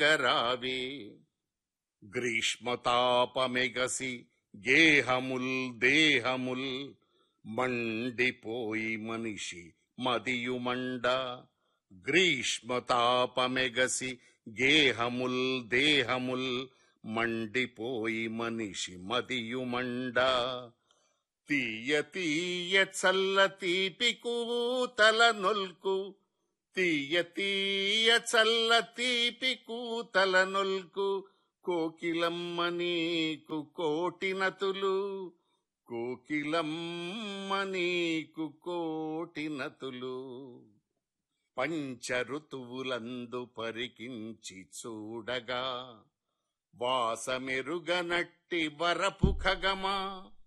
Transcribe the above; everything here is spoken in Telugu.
రావే గ్రీష్మతాపమెగసి గేహముల్ దేహముల్ మండిపోయి మనిషి మదియుమండ గ్రీష్మతాపమెగసి గేహముల్ దేహముల్ మండిపోయి మనిషి మదియుమండ తీయ తీయ చల్ల తీపి కూతల నొల్కు తీయ తీయ చల్ల తీపి కూతల నొల్కు కోకిలమ్మ నీకు కోటినతులు కోకిలమ్మ నీకు కోటినతులు పంచ ఋతువులందు పరికించి చూడగా వాసమెరుగనట్టి వరపు ఖగమా